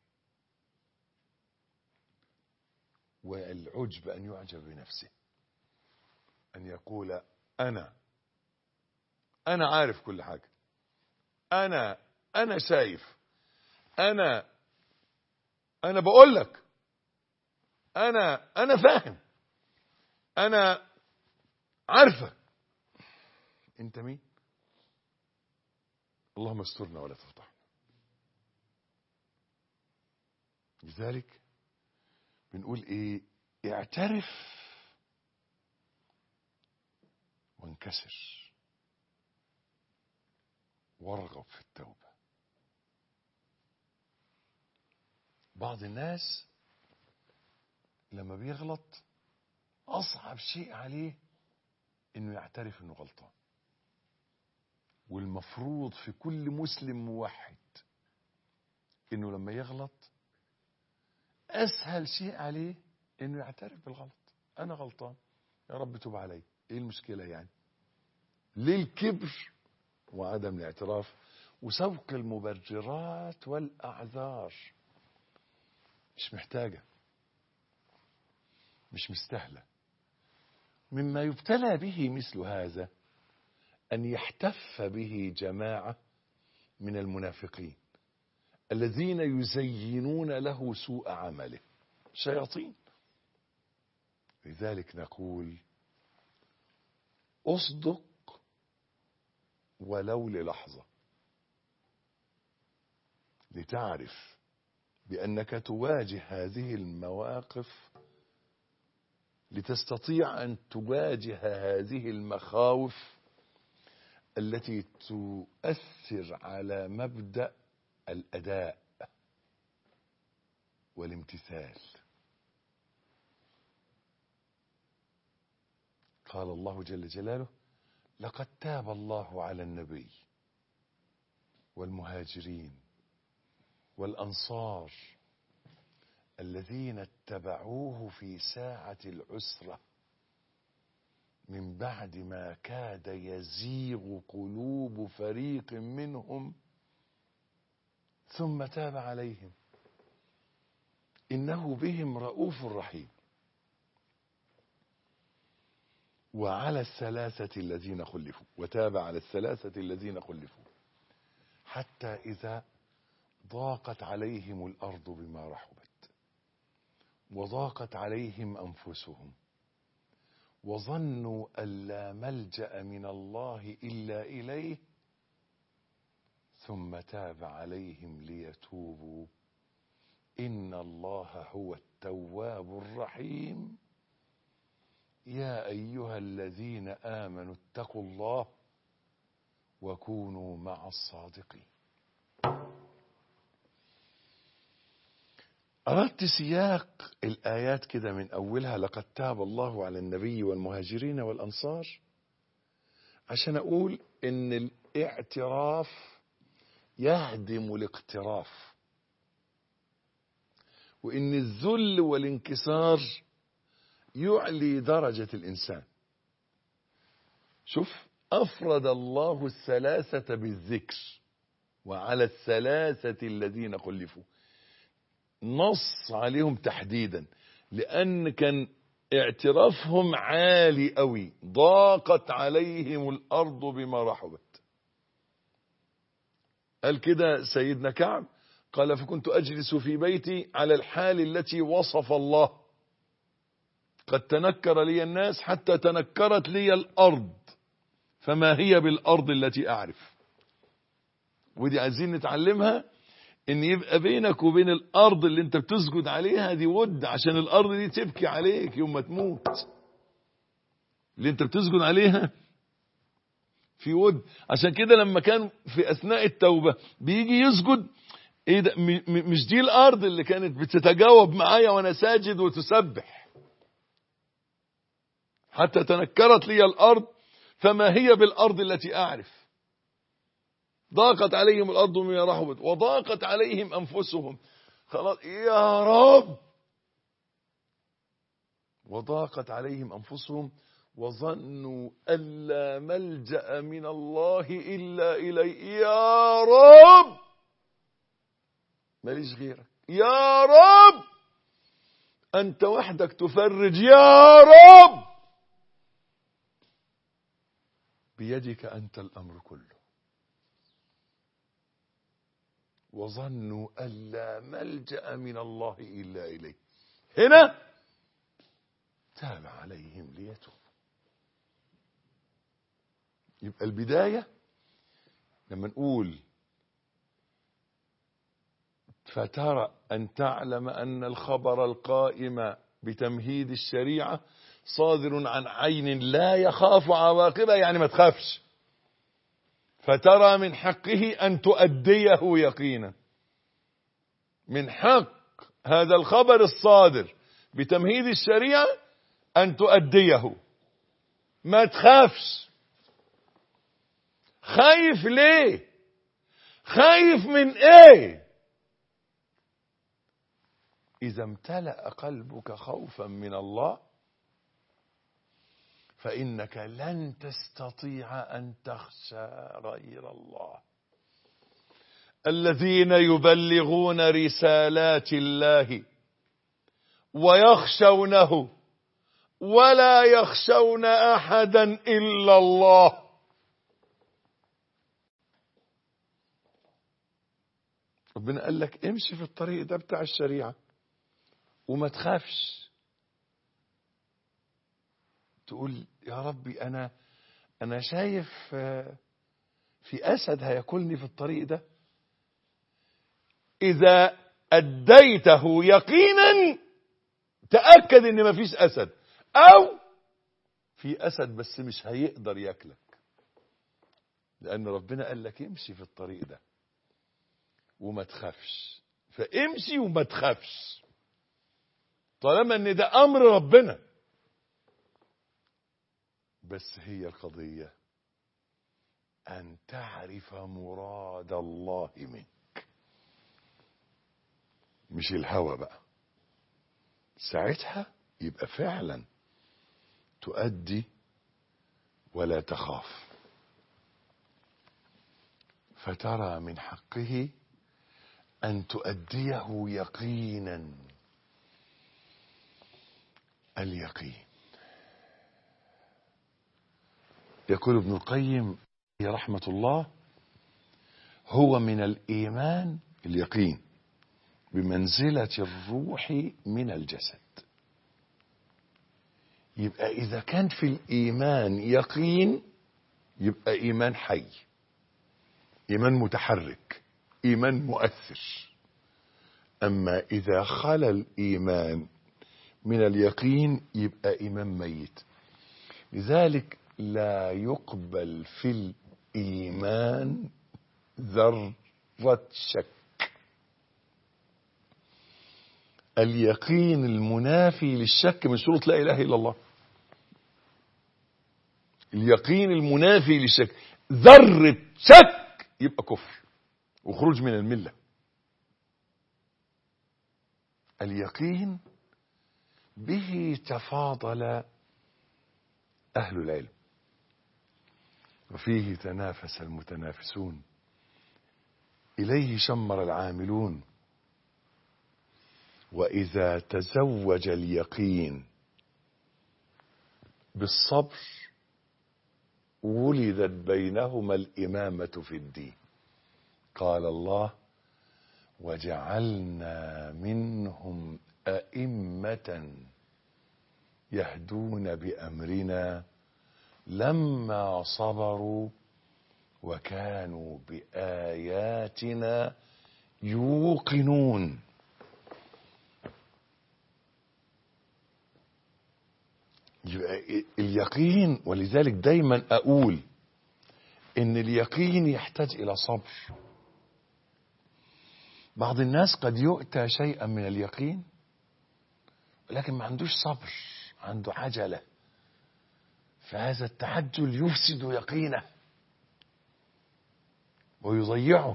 والعجب ان يعجب بنفسه ان يقول انا انا عارف كل حاجه انا انا شايف انا انا بقول لك انا انا فاهم انا عارفك انت مين اللهم استرنا ولا تفضحنا لذلك بنقول ايه اعترف وانكسر وارغب في التوبة بعض الناس لما بيغلط أصعب شيء عليه إنه يعترف إنه غلطان والمفروض في كل مسلم موحد إنه لما يغلط أسهل شيء عليه إنه يعترف بالغلط أنا غلطان يا رب توب علي إيه المشكلة يعني ليه الكبر وعدم الاعتراف وسوق المبررات والأعذار مش محتاجة مش مستاهلة مما يبتلى به مثل هذا أن يحتف به جماعة من المنافقين الذين يزينون له سوء عمله شياطين لذلك نقول اصدق ولو للحظة لتعرف بأنك تواجه هذه المواقف لتستطيع أن تواجه هذه المخاوف التي تؤثر على مبدأ الأداء والامتثال قال الله جل جلاله لقد تاب الله على النبي والمهاجرين والأنصار الذين اتبعوه في ساعة العسرة من بعد ما كاد يزيغ قلوب فريق منهم ثم تاب عليهم إنه بهم رؤوف رحيم وعلى الثلاثة الذين خلفوا وتاب على الثلاثة الذين خلفوا حتى إذا ضاقت عليهم الأرض بما رحبت وضاقت عليهم أنفسهم وظنوا أن لا ملجأ من الله إلا إليه ثم تاب عليهم ليتوبوا إن الله هو التواب الرحيم يا أيها الذين آمنوا اتقوا الله وكونوا مع الصادقين أردت سياق الآيات كده من أولها لقد تاب الله على النبي والمهاجرين والأنصار عشان أقول إن الاعتراف يهدم الاقتراف وإن الذل والانكسار يعلي درجة الإنسان شوف أفرد الله الثلاثة بالذكر وعلى الثلاثة الذين خلفوا نص عليهم تحديدا لأن كان اعترافهم عالي قوي ضاقت عليهم الأرض بما رحبت قال كده سيدنا كعب قال فكنت أجلس في بيتي على الحال التي وصف الله قد تنكر لي الناس حتى تنكرت لي الأرض فما هي بالأرض التي أعرف ودي عايزين نتعلمها ان يبقى بينك وبين الارض اللي انت بتسجد عليها دي ود عشان الارض دي تبكي عليك يوم ما تموت اللي انت بتسجد عليها في ود عشان كده لما كان في اثناء التوبة بيجي يسجد ايه ده مش دي الارض اللي كانت بتتجاوب معايا وانا ساجد وتسبح حتى تنكرت لي الارض فما هي بالارض التي اعرف ضاقت عليهم الأرض بما رحبت وضاقت عليهم أنفسهم خلاص يا رب وضاقت عليهم أنفسهم وظنوا أن لا ملجأ من الله إلا إليه يا رب ماليش غيرك يا رب أنت وحدك تفرج يا رب بيدك أنت الأمر كله وظنوا أن لا ملجأ من الله إلا إليه هنا تاب عليهم ليتوب يبقى البداية لما نقول فترى أن تعلم أن الخبر القائم بتمهيد الشريعة صادر عن عين لا يخاف عواقبها يعني ما تخافش فترى من حقه أن تؤديه يقينا من حق هذا الخبر الصادر بتمهيد الشريعة أن تؤديه ما تخافش خايف ليه خايف من ايه اذا امتلأ قلبك خوفا من الله فانك لن تستطيع ان تخشى غير الله الذين يبلغون رسالات الله ويخشونه ولا يخشون احدا الا الله ربنا قال لك امشي في الطريق ده بتاع الشريعة وما تخافش تقول يا ربي انا انا شايف في اسد هياكلني في الطريق ده اذا اديته يقينا تاكد ان مفيش اسد او في اسد بس مش هيقدر ياكلك لان ربنا قال لك امشي في الطريق ده وما تخافش فامشي وما تخافش طالما ان ده امر ربنا بس هي القضية ان تعرف مراد الله منك مش الهوى بقى ساعتها يبقى فعلا تؤدي ولا تخاف فترى من حقه أن تؤديه يقينا اليقين يقول ابن القيم رحمة الله هو من الإيمان اليقين بمنزلة الروح من الجسد يبقى إذا كان في الإيمان يقين يبقى إيمان حي إيمان متحرك إيمان مؤثر أما إذا خلا الإيمان من اليقين يبقى إيمان ميت لذلك لا يقبل في الإيمان ذرة شك اليقين المنافي للشك من شروط لا إله إلا الله اليقين المنافي للشك ذرة شك يبقى كفر وخروج من الملة اليقين به تفاضل أهل العلم وفيه تنافس المتنافسون إليه شمر العاملون وإذا تزوج اليقين بالصبر ولدت بينهما الإمامة في الدين قال الله وجعلنا منهم أئمة يهدون بأمرنا لما صبروا وكانوا بآياتنا يوقنون يبقى اليقين ولذلك دايما أقول إن اليقين يحتاج إلى صبر بعض الناس قد يؤتى شيئا من اليقين لكن ما عندوش صبر عنده عجلة فهذا التعجل يفسد يقينه ويضيعه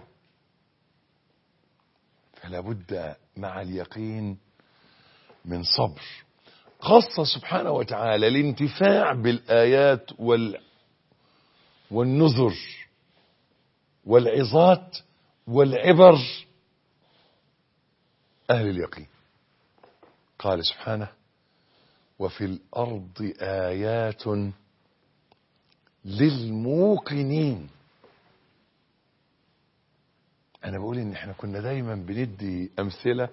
فلا بد مع اليقين من صبر خص سبحانه وتعالى الانتفاع بالآيات وال والنذر والعظات والعبر أهل اليقين قال سبحانه وفي الأرض آيات للموقنين أنا بقول إن إحنا كنا دايما بندي أمثلة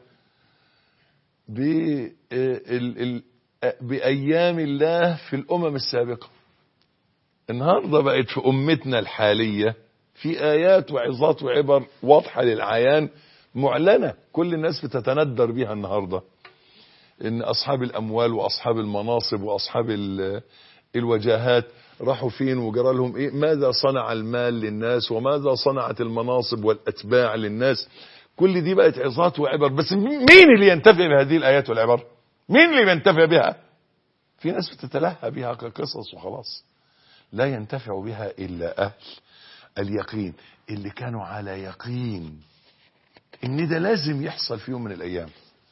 بأيام الله في الأمم السابقة النهاردة بقت في أمتنا الحالية في آيات وعظات وعبر واضحة للعيان معلنة كل الناس بتتندر بها النهاردة ان اصحاب الاموال واصحاب المناصب واصحاب الوجاهات راحوا فين وجرى لهم ايه ماذا صنع المال للناس وماذا صنعت المناصب والاتباع للناس كل دي بقت عظات وعبر بس مين اللي ينتفع بهذه الآيات والعبر مين اللي ينتفع بها في ناس بتتلهى بها كقصص وخلاص لا ينتفع بها إلا أهل اليقين اللي كانوا على يقين ان ده لازم يحصل في يوم من الايام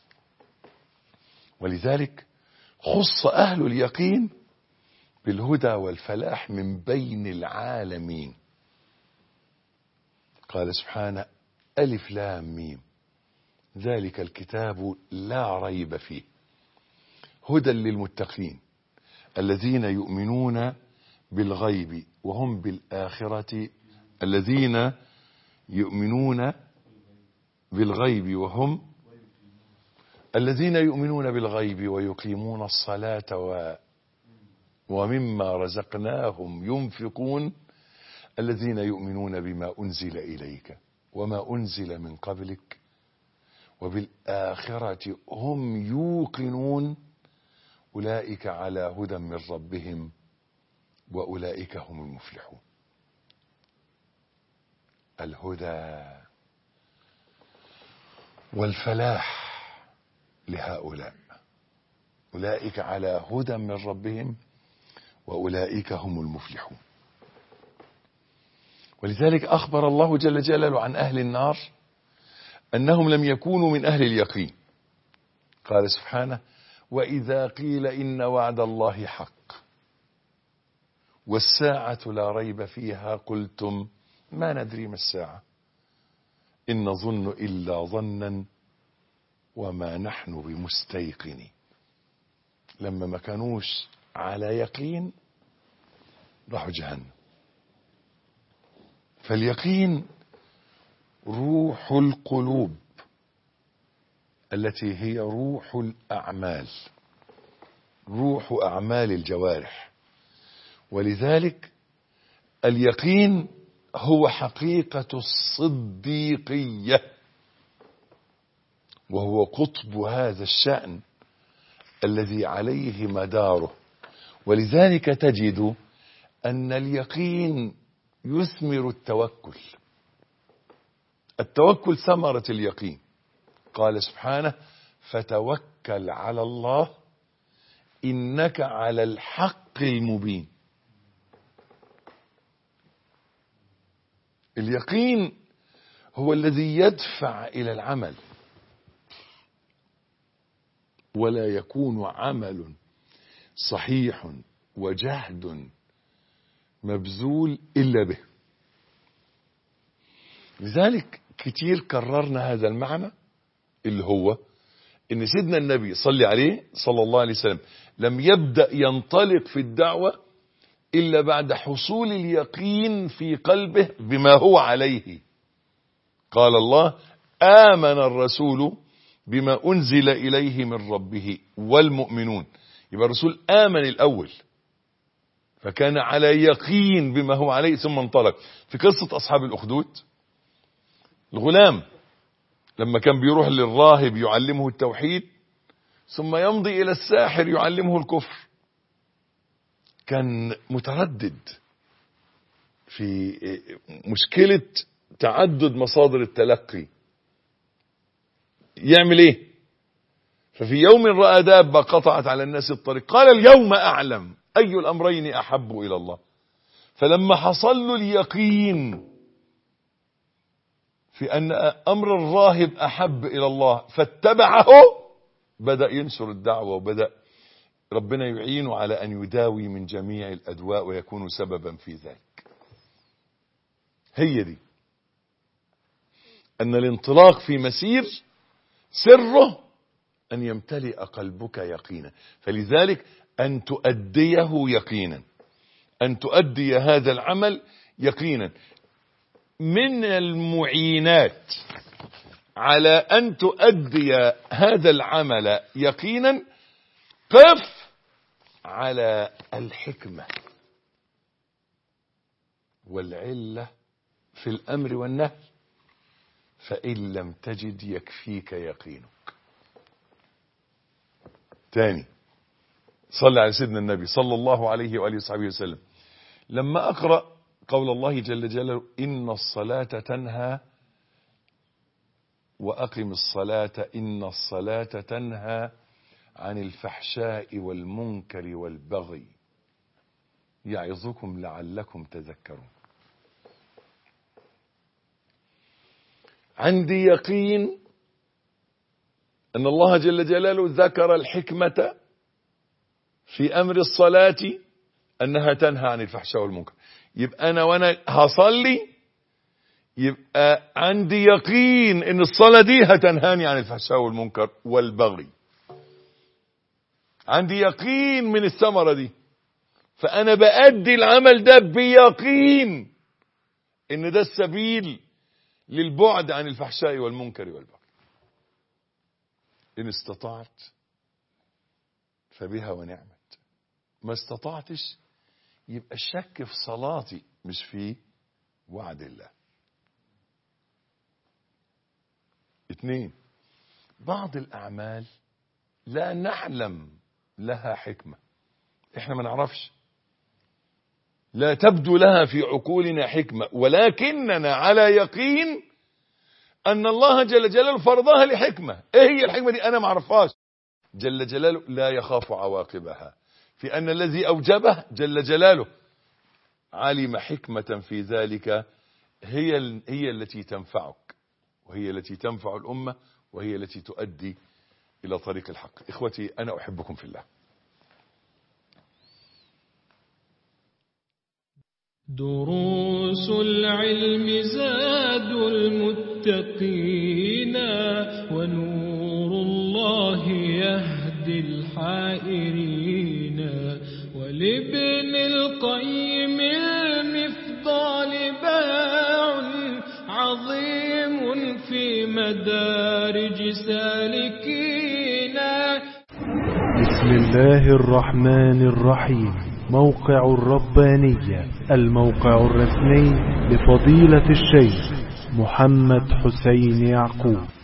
ولذلك خص اهل اليقين بالهدى والفلاح من بين العالمين قال سبحانه الف لام ميم ذلك الكتاب لا ريب فيه هدى للمتقين الذين يؤمنون بالغيب وهم بالاخره الذين يؤمنون بالغيب وهم الذين يؤمنون بالغيب ويقيمون الصلاة و ومما رزقناهم ينفقون الذين يؤمنون بما أنزل إليك وما أنزل من قبلك وبالآخرة هم يوقنون أولئك على هدى من ربهم وأولئك هم المفلحون الهدى والفلاح لهؤلاء أولئك على هدى من ربهم وأولئك هم المفلحون ولذلك أخبر الله جل جلاله عن أهل النار أنهم لم يكونوا من أهل اليقين قال سبحانه وإذا قيل إن وعد الله حق والساعة لا ريب فيها قلتم ما ندري ما الساعة إن نظن إلا ظنا وما نحن بمستيقنين لما ما كانوش على يقين راحوا جهنم فاليقين روح القلوب التي هي روح الأعمال روح أعمال الجوارح ولذلك اليقين هو حقيقة الصديقية وهو قطب هذا الشأن الذي عليه مداره ولذلك تجد أن اليقين يثمر التوكل التوكل ثمرة اليقين قال سبحانه فتوكل على الله إنك على الحق المبين اليقين هو الذي يدفع إلى العمل ولا يكون عمل صحيح وجهد مبذول إلا به لذلك كتير كررنا هذا المعنى اللي هو ان سيدنا النبي صلى عليه صلى الله عليه وسلم لم يبدأ ينطلق في الدعوة إلا بعد حصول اليقين في قلبه بما هو عليه قال الله آمن الرسول بما أنزل إليه من ربه والمؤمنون يبقى الرسول آمن الأول فكان على يقين بما هو عليه ثم انطلق في قصة أصحاب الأخدود الغلام لما كان بيروح للراهب يعلمه التوحيد ثم يمضي إلى الساحر يعلمه الكفر كان متردد في مشكلة تعدد مصادر التلقي يعمل ايه ففي يوم رأى دابة قطعت على الناس الطريق قال اليوم أعلم أي الأمرين أحب إلى الله فلما حصل له اليقين في أن أمر الراهب أحب إلى الله فاتبعه بدأ ينشر الدعوة وبدأ ربنا يعينه على أن يداوي من جميع الأدواء ويكون سببا في ذلك هي دي أن الانطلاق في مسير سره أن يمتلئ قلبك يقينا فلذلك أن تؤديه يقينا أن تؤدي هذا العمل يقينا من المعينات على أن تؤدي هذا العمل يقينا قف على الحكمة والعلة في الأمر والنهي فإن لم تجد يكفيك يقينك تاني صلى على سيدنا النبي صلى الله عليه وآله وصحبه وسلم لما أقرأ قول الله جل جلاله إن الصلاة تنهى وأقم الصلاة إن الصلاة تنهى عن الفحشاء والمنكر والبغي يعظكم لعلكم تذكرون عندي يقين أن الله جل جلاله ذكر الحكمة في أمر الصلاة أنها تنهى عن الفحشاء والمنكر يبقى أنا وأنا هصلي يبقى عندي يقين أن الصلاة دي هتنهاني عن الفحشاء والمنكر والبغي عندي يقين من الثمرة دي فأنا بأدي العمل ده بيقين إن ده السبيل للبعد عن الفحشاء والمنكر والبغي إن استطعت فبها ونعمت ما استطعتش يبقى الشك في صلاتي مش في وعد الله اثنين بعض الأعمال لا نعلم لها حكمة احنا ما نعرفش لا تبدو لها في عقولنا حكمة ولكننا على يقين أن الله جل جلاله فرضها لحكمة ايه هي الحكمة دي أنا ما اعرفهاش جل جلاله لا يخاف عواقبها في أن الذي أوجبه جل جلاله علم حكمة في ذلك هي هي التي تنفعك وهي التي تنفع الأمة وهي التي تؤدي إلى طريق الحق إخوتي أنا أحبكم في الله دروس العلم زاد المتقين ونور الله يهدي الحائرين ولابن القيم المفضال باع عظيم في مدارج سالكين بسم الله الرحمن الرحيم موقع الربانية الموقع الرسمي لفضيلة الشيخ محمد حسين يعقوب